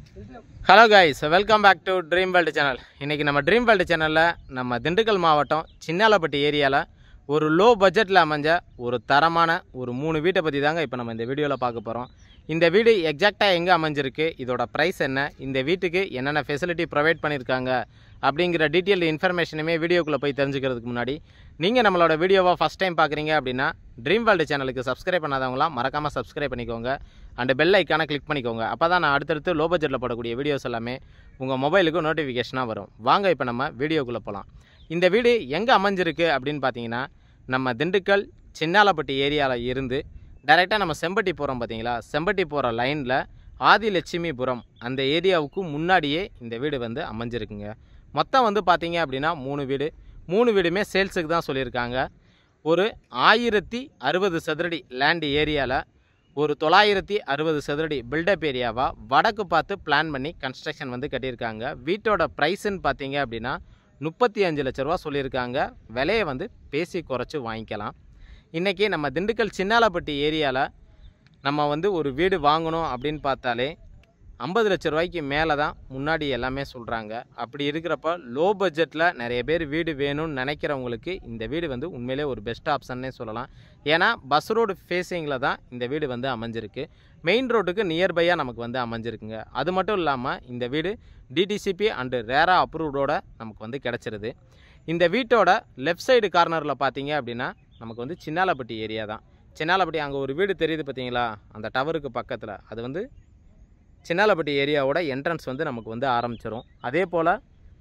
hello guys welcome back to dream world channel இன்றைக்கி நம்ம dream world சேனலில் நம்ம திண்டுக்கல் மாவட்டம் சின்னாலப்பட்டி ஏரியாவில் ஒரு லோ பட்ஜெட்டில் அமைஞ்ச ஒரு தரமான ஒரு மூணு வீட்டை பற்றி தாங்க இப்போ நம்ம இந்த வீடியோவில் பார்க்க போகிறோம் இந்த வீடு எக்ஸாக்டாக எங்கே அமைஞ்சிருக்கு இதோட ப்ரைஸ் என்ன இந்த வீட்டுக்கு என்னென்ன ஃபெசிலிட்டி ப்ரொவைட் பண்ணியிருக்காங்க அப்படிங்கிற டீட்டெயில் இன்ஃபர்மேஷனுமே வீடியோக்குள்ளே போய் தெரிஞ்சுக்கிறதுக்கு முன்னாடி நீங்கள் நம்மளோட வீடியோவை ஃபஸ்ட் டைம் பார்க்குறீங்க அப்படின்னா ட்ரீம் வேர்ல்டு சேனலுக்கு சப்ஸ்கிரைப் பண்ணாதவங்களாம் மறக்காமல் சப்ஸ்கிரைப் பண்ணிக்கோங்க அண்ட் பெல் ஐக்கானை கிளிக் பண்ணிக்கோங்க அப்போ தான் நான் அடுத்தடுத்து லோ பட்ஜெட்டில் போடக்கூடிய வீடியோஸ் எல்லாமே உங்கள் மொபைலுக்கு நோட்டிஃபிகேஷனாக வரும் வாங்க இப்போ நம்ம வீடியோக்குள்ளே போகலாம் இந்த வீடு எங்கே அமைஞ்சிருக்கு அப்படின்னு பார்த்தீங்கன்னா நம்ம திண்டுக்கல் சின்னாலப்பட்டி ஏரியாவில் இருந்து டைரெக்டாக நம்ம செம்பட்டி போகிறோம் பார்த்தீங்களா செம்பட்டி போகிற லைனில் ஆதிலட்சுமிபுரம் அந்த ஏரியாவுக்கு முன்னாடியே இந்த வீடு வந்து அமைஞ்சிருக்குங்க மொத்தம் வந்து பார்த்தீங்க அப்படின்னா மூணு வீடு மூணு வீடுமே சேல்ஸுக்கு தான் சொல்லியிருக்காங்க ஒரு ஆயிரத்தி அறுபது சதுரடி லேண்ட் ஏரியாவில் ஒரு தொள்ளாயிரத்தி அறுபது சதுரடி பில்டப் ஏரியாவாக வடக்கு பார்த்து பிளான் பண்ணி கன்ஸ்ட்ரக்ஷன் வந்து கட்டியிருக்காங்க வீட்டோட ப்ரைஸுன்னு பார்த்தீங்க அப்படின்னா முப்பத்தி அஞ்சு லட்ச ரூபா சொல்லியிருக்காங்க விலையை வந்து பேசி குறைச்சி வாங்கிக்கலாம் இன்றைக்கி நம்ம திண்டுக்கல் சின்னாலப்பட்டி ஏரியாவில் நம்ம வந்து ஒரு வீடு வாங்கணும் அப்படின்னு பார்த்தாலே ஐம்பது லட்ச ரூபாய்க்கு மேலே தான் முன்னாடி எல்லாமே சொல்கிறாங்க அப்படி இருக்கிறப்ப லோ பட்ஜெட்டில் நிறைய பேர் வீடு வேணும்னு நினைக்கிறவங்களுக்கு இந்த வீடு வந்து உண்மையிலே ஒரு பெஸ்ட் ஆப்ஷன்னே சொல்லலாம் ஏன்னா பஸ் ரோடு ஃபேஸிங்கில் தான் இந்த வீடு வந்து அமைஞ்சிருக்கு மெயின் ரோட்டுக்கு நியர்பையாக நமக்கு வந்து அமைஞ்சிருக்குங்க அது மட்டும் இல்லாமல் இந்த வீடு டிடிசிபி அண்டு ரேரா அப்ரூவ்டோட நமக்கு வந்து கிடச்சிருது இந்த வீட்டோட லெஃப்ட் சைடு கார்னரில் பார்த்தீங்க அப்படின்னா நமக்கு வந்து சின்னாலப்பட்டி ஏரியா தான் சின்னாலப்பட்டி அங்கே ஒரு வீடு தெரியுது பார்த்தீங்களா அந்த டவருக்கு பக்கத்தில் அது வந்து சின்னாலப்பட்டி ஏரியாவோட என்ட்ரன்ஸ் வந்து நமக்கு வந்து ஆரம்பிச்சிரும் அதே போல்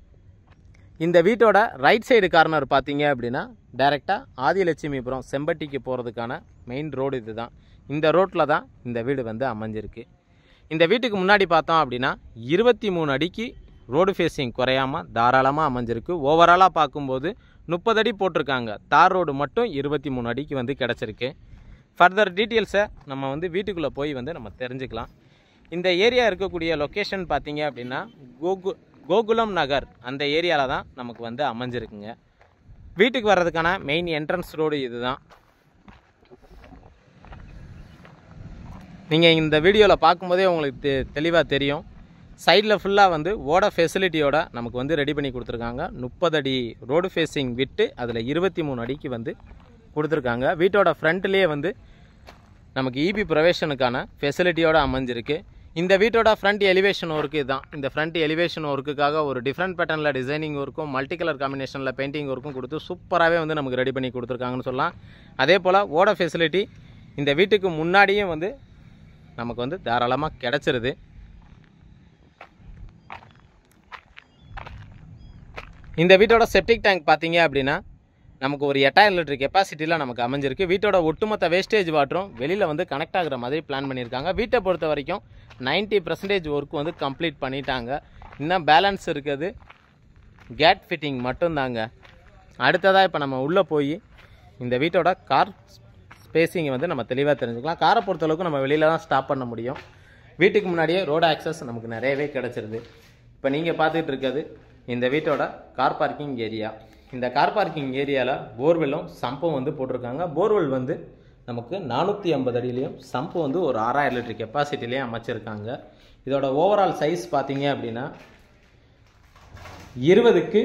இந்த வீட்டோட ரைட் சைடு கார்னர் பார்த்தீங்க அப்படின்னா டைரெக்டாக ஆதிலட்சுமிபுரம் செம்பட்டிக்கு போகிறதுக்கான மெயின் ரோடு இது தான் இந்த ரோட்டில் தான் இந்த வீடு வந்து அமைஞ்சிருக்கு இந்த வீட்டுக்கு முன்னாடி பார்த்தோம் அப்படின்னா இருபத்தி மூணு அடிக்கு ரோடு ஃபேஸிங் குறையாமல் தாராளமாக அமைஞ்சிருக்கு ஓவராலாக பார்க்கும்போது முப்பது அடி போட்டிருக்காங்க தார் ரோடு மட்டும் இருபத்தி மூணு அடிக்கு வந்து கிடச்சிருக்கு ஃபர்தர் டீட்டெயில்ஸை நம்ம வந்து வீட்டுக்குள்ளே போய் வந்து நம்ம தெரிஞ்சுக்கலாம் இந்த ஏரியா இருக்கக்கூடிய லொக்கேஷன் பார்த்தீங்க அப்படின்னா கோகு கோகுலம் நகர் அந்த ஏரியாவில் தான் நமக்கு வந்து அமைஞ்சிருக்குங்க வீட்டுக்கு வர்றதுக்கான மெயின் என்ட்ரன்ஸ் ரோடு இதுதான் நீங்கள் இந்த வீடியோவில் பார்க்கும்போதே உங்களுக்கு தெ தெளிவாக தெரியும் சைடில் ஃபுல்லாக வந்து ஓட ஃபெசிலிட்டியோட நமக்கு வந்து ரெடி பண்ணி கொடுத்துருக்காங்க முப்பது அடி ரோடு ஃபேஸிங் விட்டு அதில் இருபத்தி மூணு அடிக்கு வந்து கொடுத்துருக்காங்க வீட்டோட ஃப்ரண்ட்லேயே வந்து நமக்கு இபி ப்ரொவேஷனுக்கான ஃபெசிலிட்டியோட அமைஞ்சிருக்கு இந்த வீட்டோட ஃப்ரண்ட் எலிவேஷன் ஒர்க்கு இதுதான் இந்த ஃப்ரண்ட் எலிவேஷன் ஒர்க்குக்காக ஒரு டிஃப்ரெண்ட் பேட்டர்னில் டிசைனிங் ஒர்க்கும் மல்டி கலர் காம்பினேஷனில் பெயிண்டிங் ஒர்க்கும் கொடுத்து சூப்பராகவே வந்து நமக்கு ரெடி பண்ணி கொடுத்துருக்காங்கன்னு சொல்லலாம் அதே போல் ஓட ஃபெசிலிட்டி இந்த வீட்டுக்கு முன்னாடியும் வந்து நமக்கு வந்து தாராளமாக கிடச்சிருது இந்த வீட்டோட செப்டிக் டேங்க் பார்த்தீங்க அப்படின்னா நமக்கு ஒரு எட்டாயிரம் லிட்டர் கெப்பாசிட்டியில் நமக்கு அமைஞ்சிருக்கு வீட்டோட ஒட்டுமொத்த வேஸ்டேஜ் வாட்டரும் வெளியில் வந்து கனெக்ட் ஆகுற மாதிரி பிளான் பண்ணியிருக்காங்க வீட்டை பொறுத்த வரைக்கும் 90% பர்சன்டேஜ் ஒர்க் வந்து கம்ப்ளீட் பண்ணிட்டாங்க இன்னும் பேலன்ஸ் இருக்குது கேட் ஃபிட்டிங் மட்டும்தாங்க அடுத்ததாக இப்போ நம்ம உள்ளே போய் இந்த வீட்டோட கார் ஸ்பேசிங்கை வந்து நம்ம தெளிவாக தெரிஞ்சுக்கலாம் காரை பொறுத்தளவுக்கு நம்ம வெளியில் தான் ஸ்டாப் பண்ண முடியும் வீட்டுக்கு முன்னாடியே ரோடு ஆக்சஸ் நமக்கு நிறையவே கிடச்சிருது இப்போ நீங்கள் பார்த்துட்டு இருக்கிறது இந்த வீட்டோட கார் பார்க்கிங் ஏரியா இந்த கார் பார்க்கிங் ஏரியாவில் போர்வெல்லும் சம்பும் வந்து போட்டிருக்காங்க போர்வெல் வந்து நமக்கு நானூற்றி ஐம்பது அடியிலையும் சம்பு வந்து ஒரு ஆறாயிரம் லிட்டர் கெப்பாசிட்டிலையும் அமைச்சிருக்காங்க இதோட ஓவரால் சைஸ் பார்த்தீங்க அப்படின்னா இருபதுக்கு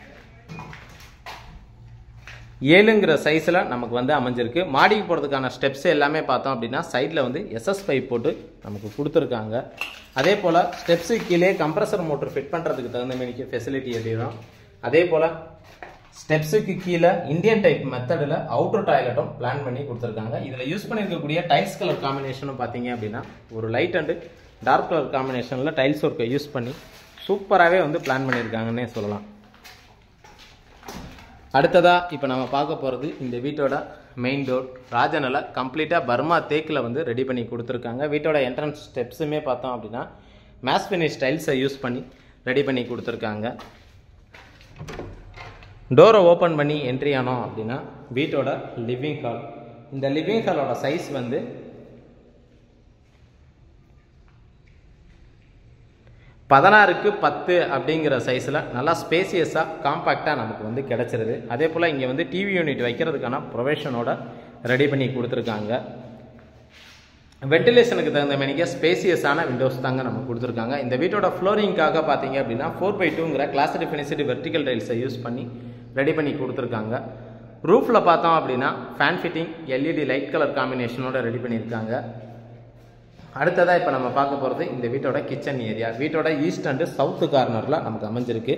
ஏழுங்கிற சைஸில் நமக்கு வந்து அமைஞ்சிருக்கு மாடிக்கு போகிறதுக்கான ஸ்டெப்ஸ் எல்லாமே பார்த்தோம் அப்படின்னா சைடில் வந்து எஸ்எஸ் பைப் போட்டு நமக்கு கொடுத்துருக்காங்க அதே போல் ஸ்டெப்ஸுக்கு கீழே கம்ப்ரஸர் மோட்டர் ஃபிட் பண்ணுறதுக்கு தகுந்த மாதிரி ஃபெசிலிட்டி எதிரும் அதே போல் ஸ்டெப்ஸுக்கு கீழே இந்தியன் டைப் மெத்தடில் அவுட்டர் டாய்லெட்டும் பிளான் பண்ணி கொடுத்துருக்காங்க இதில் யூஸ் பண்ணியிருக்கக்கூடிய டைல்ஸ் கலர் காம்பினேஷனும் பார்த்தீங்க அப்படின்னா ஒரு லைட் அண்டு டார்க் கலர் காம்பினேஷனில் டைல்ஸ் ஒர்க்கை யூஸ் பண்ணி சூப்பராகவே வந்து பிளான் பண்ணியிருக்காங்கன்னே சொல்லலாம் அடுத்ததாக இப்போ நம்ம பார்க்க போகிறது இந்த வீட்டோட மெயின் டோர் ராஜனில் கம்ப்ளீட்டாக பர்மா தேக்கில் வந்து ரெடி பண்ணி கொடுத்துருக்காங்க வீட்டோட என்ட்ரன்ஸ் ஸ்டெப்ஸுமே பார்த்தோம் அப்படின்னா மேஸ் ஃபினிஷ் டைல்ஸை யூஸ் பண்ணி ரெடி பண்ணி கொடுத்துருக்காங்க டோரை ஓப்பன் பண்ணி என்ட்ரி ஆனோம் அப்படின்னா வீட்டோட லிவிங் ஹால் இந்த லிவிங் ஹாலோட சைஸ் வந்து பதினாறுக்கு பத்து அப்படிங்கிற சைஸில் நல்லா ஸ்பேசியஸாக காம்பேக்டாக நமக்கு வந்து கிடச்சிருது அதே போல் இங்கே வந்து டிவி யூனிட் வைக்கிறதுக்கான ப்ரொவேஷனோட ரெடி பண்ணி கொடுத்துருக்காங்க வென்டிலேஷனுக்கு தகுந்த மாதிரிக்க ஸ்பேசியஸான விண்டோஸ் தாங்க நம்ம கொடுத்துருக்காங்க இந்த வீட்டோட ஃப்ளோரிங்காக பார்த்தீங்க அப்படின்னா ஃபோர் பை டூங்கிற கிளாஸ் டிஃபினிசிட்டி வெர்டிக்கல் டைல்ஸை யூஸ் பண்ணி ரெடி பண்ணி கொடுத்துருக்காங்க ரூஃபில் பார்த்தோம் அப்படின்னா fan fitting LED light colour காம்பினேஷனோட ரெடி பண்ணியிருக்காங்க அடுத்ததாக இப்போ நம்ம பார்க்க போகிறது இந்த வீட்டோட கிச்சன் ஏரியா வீட்டோட ஈஸ்ட் அண்டு சவுத்து கார்னரில் நமக்கு அமைஞ்சிருக்கு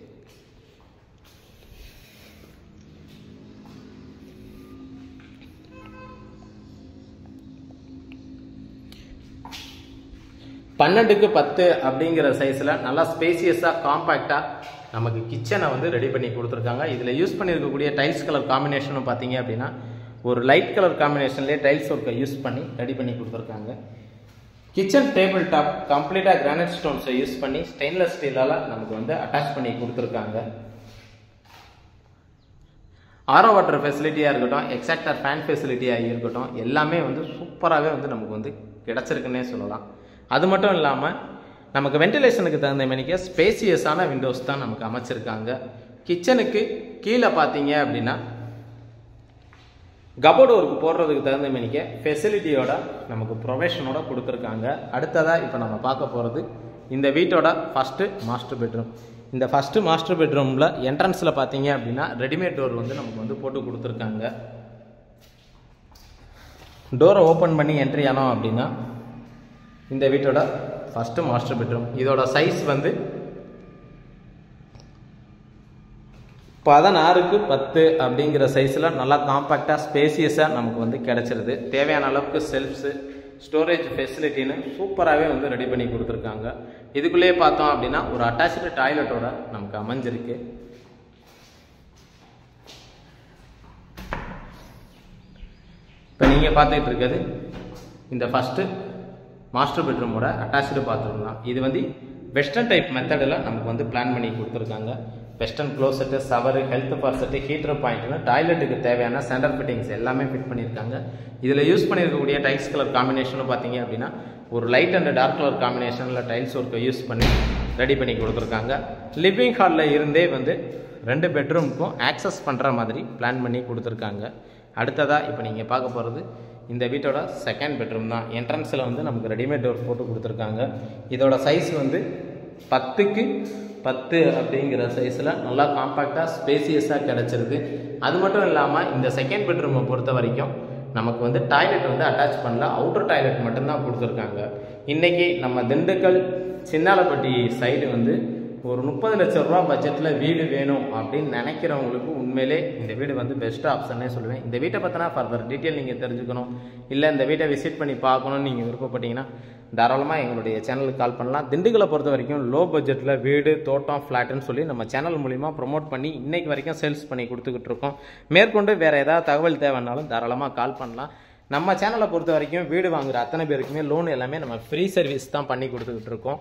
பன்னெண்டுக்கு பத்து அப்படிங்கிற சைஸில் நல்லா ஸ்பேசியஸாக காம்பேக்டாக நமக்கு கிச்சனை வந்து ரெடி பண்ணி கொடுத்துருக்காங்க இதில் யூஸ் பண்ணியிருக்கக்கூடிய டைல்ஸ் கலர் காம்பினேஷனும் பார்த்தீங்க அப்படின்னா ஒரு லைட் கலர் காம்பினேஷன்லேயே டைல்ஸ் ஒர்க்கை யூஸ் பண்ணி ரெடி பண்ணி கொடுத்துருக்காங்க கிச்சன் டேபிள் டாப் கம்ப்ளீட்டாக கிரானைட் ஸ்டோன்ஸை யூஸ் பண்ணி ஸ்டெயின்லெஸ் ஸ்டீலால் நமக்கு வந்து அட்டாச் பண்ணி கொடுத்துருக்காங்க ஆரோ வாட்டர் ஃபெசிலிட்டியாக இருக்கட்டும் எக்ஸாக்டர் ஃபேன் ஃபெசிலிட்டியாக இருக்கட்டும் எல்லாமே வந்து சூப்பராகவே வந்து நமக்கு வந்து கிடச்சிருக்குன்னே சொல்லலாம் அது மட்டும் இல்லாமல் நமக்கு வென்டிலேஷனுக்கு தகுந்த மணிக்க ஸ்பேசியஸான விண்டோஸ் தான் நமக்கு அமைச்சிருக்காங்க கிச்சனுக்கு கீழே பார்த்தீங்க அப்படின்னா கபோர்டு ஒர்க் போடுறதுக்கு தகுந்த மணிக்க ஃபெசிலிட்டியோட நமக்கு ப்ரொவேஷனோட கொடுத்துருக்காங்க அடுத்ததாக இப்போ நம்ம பார்க்க போகிறது இந்த வீட்டோட ஃபஸ்ட்டு மாஸ்டர் பெட்ரூம் இந்த ஃபஸ்ட்டு மாஸ்டர் பெட்ரூமில் என்ட்ரன்ஸில் பார்த்தீங்க அப்படின்னா ரெடிமேட் டோர் வந்து நமக்கு வந்து போட்டு கொடுத்துருக்காங்க டோரை ஓப்பன் பண்ணி என்ட்ரி ஆனோம் அப்படின்னா இந்த வீட்டோட ஃபஸ்ட்டு மாஸ்டர் பெட்ரூம் இதோட சைஸ் வந்து பதினாறுக்கு பத்து அப்படிங்கிற சைஸில் நல்லா காம்பேக்டாக ஸ்பேசியஸாக நமக்கு வந்து கிடச்சிருது தேவையான அளவுக்கு செல்ஃப்ஸு ஸ்டோரேஜ் ஃபெசிலிட்டின்னு சூப்பராகவே வந்து ரெடி பண்ணி கொடுத்துருக்காங்க இதுக்குள்ளேயே பார்த்தோம் அப்படின்னா ஒரு அட்டாச்சு டாய்லெட்டோட நமக்கு அமைஞ்சிருக்கு இப்போ நீங்கள் பார்த்துக்கிட்டு இருக்கிறது இந்த ஃபஸ்ட்டு மாஸ்டர் பெட்ரூமோட அட்டாச்சு பாத்ரூம் தான் இது வந்து வெஸ்டர்ன் டைப் மெத்தடில் நமக்கு வந்து பிளான் பண்ணி கொடுத்துருக்காங்க western closet shower health faucet heater பாயிண்ட்னு டாய்லெட்டுக்கு தேவையான சென்டர் ஃபிட்டிங்ஸ் எல்லாமே ஃபிட் பண்ணியிருக்காங்க இதில் யூஸ் பண்ணியிருக்கக்கூடிய டைல்ஸ் கலர் காம்பினேஷனும் பார்த்தீங்க அப்படின்னா ஒரு லைட் அண்ட் டார்க் கலர் காம்பினேஷனில் டைல்ஸ் ஒர்க்கை யூஸ் பண்ணி ரெடி பண்ணி கொடுத்துருக்காங்க லிவிங் ஹாலில் இருந்தே வந்து ரெண்டு பெட்ரூமுக்கும் ஆக்சஸ் பண்ணுற மாதிரி பிளான் பண்ணி கொடுத்துருக்காங்க அடுத்ததாக இப்போ நீங்கள் பார்க்க போகிறது இந்த வீட்டோட செகண்ட் பெட்ரூம் தான் என்ட்ரன்ஸில் வந்து நமக்கு ரெடிமேட் டோர் போட்டு கொடுத்துருக்காங்க இதோட சைஸ் வந்து பத்துக்கு பத்து அப்படிங்கிற சைஸில் நல்லா காம்பேக்டாக ஸ்பேசியஸாக கிடச்சிருக்கு அது மட்டும் இல்லாமல் இந்த செகண்ட் பெட்ரூமை பொறுத்த வரைக்கும் நமக்கு வந்து டாய்லெட் வந்து அட்டாச் பண்ணல அவுட்டர் டாய்லெட் மட்டும்தான் கொடுத்துருக்காங்க இன்றைக்கி நம்ம திண்டுக்கல் சின்னாலப்பட்டி சைடு வந்து ஒரு முப்பது லட்ச ரூபா பட்ஜெட்டில் வீடு வேணும் அப்படின்னு நினைக்கிறவங்களுக்கு உண்மையிலே இந்த வீடு வந்து பெஸ்ட் ஆப்ஷன்னே சொல்லுவேன் இந்த வீட்டை பற்றினா ஃபர்தர் டீட்டெயில் நீங்கள் தெரிஞ்சுக்கணும் இல்லை இந்த வீட்டை விசிட் பண்ணி பார்க்கணும்னு நீங்கள் விருப்பப்பட்டீங்கன்னா தாராளமாக எங்களுடைய சேனலுக்கு கால் பண்ணலாம் திண்டுக்கலை பொறுத்த வரைக்கும் லோ பட்ஜெட்டில் வீடு தோட்டம் ஃப்ளாட்டுன்னு சொல்லி நம்ம சேனல் மூலிமா ப்ரொமோட் பண்ணி இன்னைக்கு வரைக்கும் சேல்ஸ் பண்ணி கொடுத்துக்கிட்டு இருக்கோம் மேற்கொண்டு வேறு ஏதாவது தகவல் தேவைன்னாலும் தாராளமாக கால் பண்ணலாம் நம்ம சேனலை பொறுத்த வரைக்கும் வீடு வாங்குற அத்தனை பேருக்குமே லோன் எல்லாமே நம்ம ஃப்ரீ சர்வீஸ் தான் பண்ணி கொடுத்துக்கிட்டு இருக்கோம்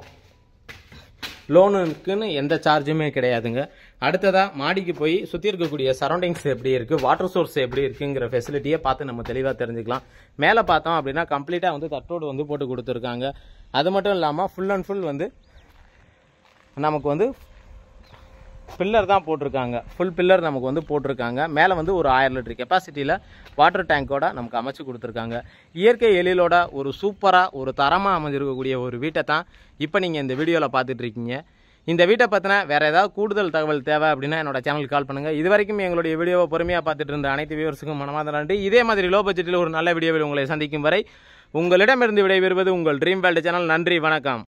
லோனுக்குன்னு எந்த சார்ஜுமே கிடையாதுங்க அடுத்ததாக மாடிக்கு போய் சுற்றி இருக்கக்கூடிய சரௌண்டிங்ஸ் எப்படி இருக்குது வாட்டர் சோர்ஸ் எப்படி இருக்குங்கிற ஃபெசிலிட்டியை பார்த்து நம்ம தெளிவாக தெரிஞ்சுக்கலாம் மேலே பார்த்தோம் அப்படின்னா கம்ப்ளீட்டாக வந்து தட்டோடு வந்து போட்டு கொடுத்துருக்காங்க அது மட்டும் இல்லாமல் ஃபுல் அண்ட் ஃபுல் வந்து நமக்கு வந்து பில்லர் தான் போட்டிருக்காங்க ஃபுல் பில்லர் நமக்கு வந்து போட்டிருக்காங்க மேலே வந்து ஒரு ஆயிரம் லிட்டர் கெப்பாசிட்டியில் வாட்டர் டேங்கோட நமக்கு அமைச்சு கொடுத்துருக்காங்க இயற்கை எழிலோட ஒரு சூப்பராக ஒரு தரமாக அமைஞ்சிருக்கக்கூடிய ஒரு வீட்டை தான் இப்போ நீங்கள் இந்த வீடியோவில் பார்த்துட்டு இருக்கீங்க இந்த வீட்டை பற்றின வேறு ஏதாவது கூடுதல் தகவல் தேவை அப்படின்னா என்னோட சேனலுக்கு கால் பண்ணுங்கள் இது வரைக்கும் எங்களுடைய வீடியோவை பொறுமையாக பார்த்துட்டு இருந்த அனைத்து வியூவர்ஸுக்கும் மனமாத நன்றி இதே மாதிரி லோ பட்ஜெட்டில் ஒரு நல்ல வீடியோவில் உங்களை சந்திக்கும் வரை உங்களிடமிருந்து விடைபெறுவது உங்கள் ட்ரீம் வேல்டு சேனல் நன்றி வணக்கம்